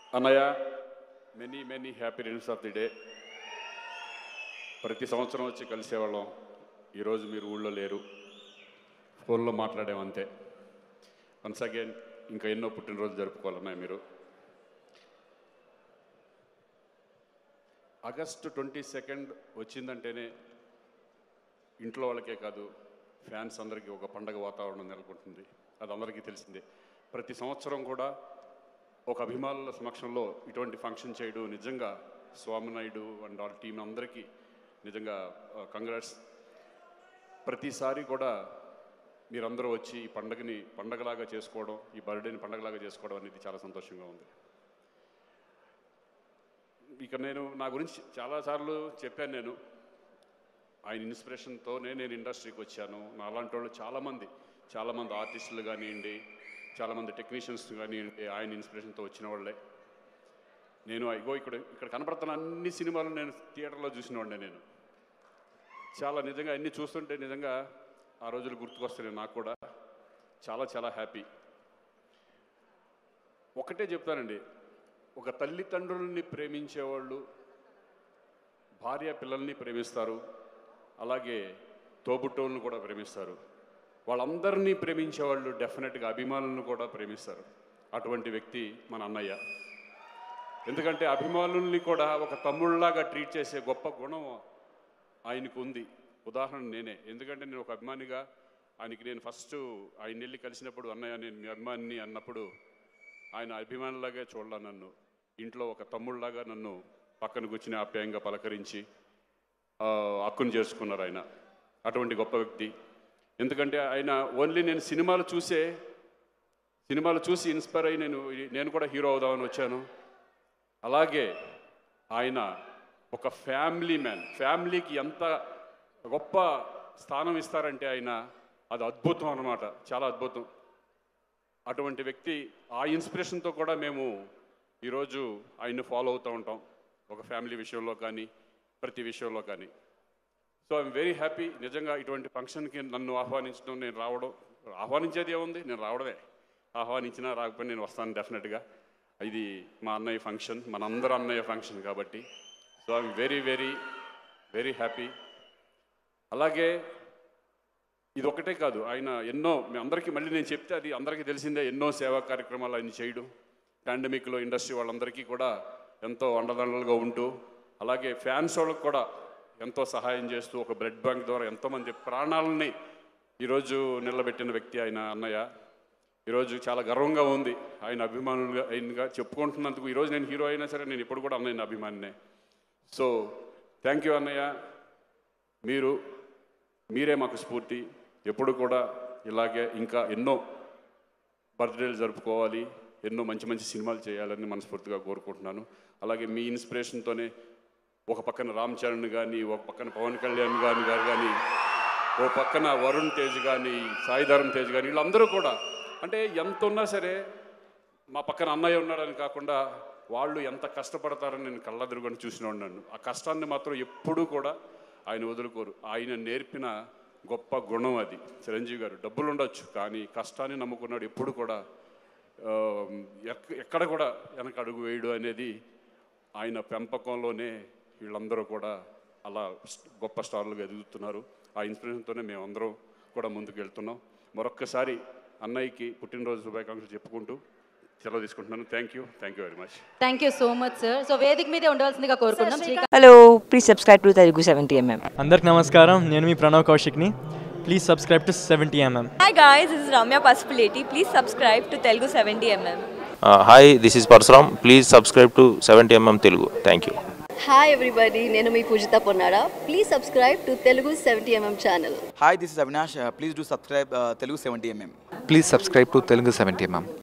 అన్నయ్య many many happy returns of the day ప్రతి సంవత్సరం వచ్చి కలిసేవాళ్ళం ఈరోజు మీరు ఊళ్ళో లేరు ఫోన్లో మాట్లాడామంతే వన్స్ అగైన్ ఇంకా ఎన్నో పుట్టినరోజు జరుపుకోవాలన్నాయి మీరు ఆగస్టు ట్వంటీ సెకండ్ వచ్చిందంటేనే ఇంట్లో వాళ్ళకే కాదు ఫ్యాన్స్ అందరికీ ఒక పండగ వాతావరణం నెలకొంటుంది అది అందరికీ తెలిసిందే ప్రతి సంవత్సరం కూడా ఒక అభిమానుల సమక్షంలో ఇటువంటి ఫంక్షన్ చేయడం నిజంగా స్వామినాయుడు అండ్ వాళ్ళ టీం అందరికీ నిజంగా కంగ్రాట్స్ ప్రతిసారి కూడా మీరందరూ వచ్చి ఈ పండగని పండగలాగా చేసుకోవడం ఈ బర్త్డేని పండగలాగా చేసుకోవడం అనేది చాలా సంతోషంగా ఉంది ఇక నేను నా గురించి చాలాసార్లు చెప్పాను నేను ఆయన ఇన్స్పిరేషన్తోనే నేను ఇండస్ట్రీకి వచ్చాను నా అలాంటి వాళ్ళు చాలామంది చాలామంది ఆర్టిస్టులు కానివ్వండి చాలామంది టెక్నీషియన్స్ కానివ్వండి ఆయన ఇన్స్పిరేషన్తో వచ్చిన వాళ్ళే నేను ఇగో ఇక్కడ ఇక్కడ కనపడుతున్న అన్ని సినిమాలు నేను థియేటర్లో చూసినవాడినే నేను చాలా నిజంగా అన్ని చూస్తుంటే నిజంగా ఆ రోజులు గుర్తుకొస్తున్నాయి నాకు కూడా చాలా చాలా హ్యాపీ ఒకటే చెప్తానండి ఒక తల్లిదండ్రుల్ని ప్రేమించేవాళ్ళు భార్య పిల్లల్ని ప్రేమిస్తారు అలాగే తోబుట్టోళ్ళని కూడా ప్రేమిస్తారు వాళ్ళందరినీ ప్రేమించేవాళ్ళు డెఫినెట్గా అభిమానులను కూడా ప్రేమిస్తారు అటువంటి వ్యక్తి మన అన్నయ్య ఎందుకంటే అభిమానుల్ని కూడా ఒక తమ్ముళ్ళలాగా ట్రీట్ చేసే గొప్ప గుణం ఆయనకు ఉంది ఉదాహరణ నేనే ఎందుకంటే నేను ఒక అభిమానిగా ఆయనకి నేను ఫస్ట్ ఆయన వెళ్ళి కలిసినప్పుడు అన్నయ్య నేను మీ అభిమానిని అన్నప్పుడు ఆయన అభిమానులాగా చూడాల నన్ను ఇంట్లో ఒక తమ్ముళ్ళలాగా నన్ను పక్కన కూర్చుని ఆప్యాయంగా పలకరించి ఆ, హక్కును చేసుకున్నారు ఆయన అటువంటి గొప్ప వ్యక్తి ఎందుకంటే ఆయన ఓన్లీ నేను సినిమాలు చూసే సినిమాలు చూసి ఇన్స్పైర్ అయ్యి నేను నేను కూడా హీరో అవుదామని వచ్చాను అలాగే ఆయన ఒక ఫ్యామిలీ మ్యాన్ ఫ్యామిలీకి ఎంత గొప్ప స్థానం ఇస్తారంటే ఆయన అది అద్భుతం అన్నమాట చాలా అద్భుతం అటువంటి వ్యక్తి ఆ ఇన్స్పిరేషన్తో కూడా మేము ఈరోజు ఆయన్ని ఫాలో అవుతూ ఉంటాం ఒక ఫ్యామిలీ విషయంలో కానీ ప్రతి విషయంలో కానీ సో ఐఎమ్ వెరీ హ్యాపీ నిజంగా ఇటువంటి ఫంక్షన్కి నన్ను ఆహ్వానించడం నేను రావడం ఆహ్వానించేది ఏముంది నేను రావడమే ఆహ్వానించినా రాకపోయినా నేను వస్తాను డెఫినెట్గా ఇది మా అన్నయ్య ఫంక్షన్ మనందరూ అన్నయ్య ఫంక్షన్ కాబట్టి so I'm very very very happy అలాగే ఇది ఒకటే కాదు ఆయన ఎన్నో మీ అందరికీ మళ్ళీ నేను చెప్తే అది అందరికీ తెలిసిందే ఎన్నో సేవా కార్యక్రమాలు ఆయన చేయడం పాండమిక్లో ఇండస్ట్రీ వాళ్ళందరికీ కూడా ఎంతో అండదండలుగా ఉంటూ అలాగే ఫ్యాన్స్ వాళ్ళకి కూడా ఎంతో సహాయం చేస్తూ ఒక బ్లడ్ బ్యాంక్ ద్వారా ఎంతోమంది ప్రాణాలని ఈరోజు నిలబెట్టిన వ్యక్తి ఆయన అన్నయ్య ఈరోజు చాలా గర్వంగా ఉంది ఆయన అభిమానులుగా ఆయనగా చెప్పుకుంటున్నందుకు ఈరోజు నేను హీరో అయినా సరే నేను ఇప్పుడు కూడా అన్నయ్య అభిమానినే సో థ్యాంక్ యూ అన్నయ్య మీరు మీరే మాకు స్ఫూర్తి ఎప్పుడు కూడా ఇలాగే ఇంకా ఎన్నో బర్త్డేలు జరుపుకోవాలి ఎన్నో మంచి మంచి సినిమాలు చేయాలని మనస్ఫూర్తిగా కోరుకుంటున్నాను అలాగే మీ ఇన్స్పిరేషన్తోనే ఒక పక్కన రామ్ చరణ్ కానీ ఒక పక్కన పవన్ కళ్యాణ్ గాని గారు కానీ ఓ పక్కన వరుణ్ తేజ్ కానీ సాయిధరం తేజ్ కానీ వీళ్ళందరూ కూడా అంటే ఎంత ఉన్నా సరే మా పక్కన అన్నయ్య ఉన్నాడని కాకుండా వాళ్ళు ఎంత కష్టపడతారని నేను కళ్ళెదురుకొని చూసిన ఉన్నాను ఆ కష్టాన్ని మాత్రం ఎప్పుడూ కూడా ఆయన వదులుకోరు ఆయన నేర్పిన గొప్ప గుణం అది చిరంజీవి గారు డబ్బులు ఉండొచ్చు కానీ కష్టాన్ని నమ్ముకున్నాడు ఎప్పుడు కూడా ఆ, ఎక్- ఎక్కడ కూడా వెనక అడుగు వేయడు అనేది ఆయన పెంపకంలోనే వీళ్ళందరూ కూడా అలా స్- గొప్ప స్టార్లుగా ఎదుగుతున్నారు ఆ ఇన్స్పిరేషన్తోనే మేమందరం కూడా ముందుకు వెళ్తున్నాం మరొక్కసారి అన్నయ్యకి పుట్టినరోజు శుభాకాంక్షలు చెప్పుకుంటూ సెలవు తీసుకుంటున్నాను thank you thank you very much thank you so much sir so వేదిక మీదే ఉండవలసిందిగా కోరుకుంటున్నాం Srikanth hello please subscribe to Telugu seventy MM అందరికి నమస్కారం నేను మీ ప్రణవ్ కౌశిక్ని please subscribe to seventy MM Hi guys, this is Ramya Pasupuleti. Please subscribe to Telugu 70mm. Hi this is Parashuram please subscribe to seventy MM Telugu thank you hi everybody నేను మీ Pujitha Ponnada please subscribe to Telugu seventy MM channel Hi, this is Avinash. Uh, please do subscribe uh, Telugu 70mm. Please subscribe to Telugu 70 mm.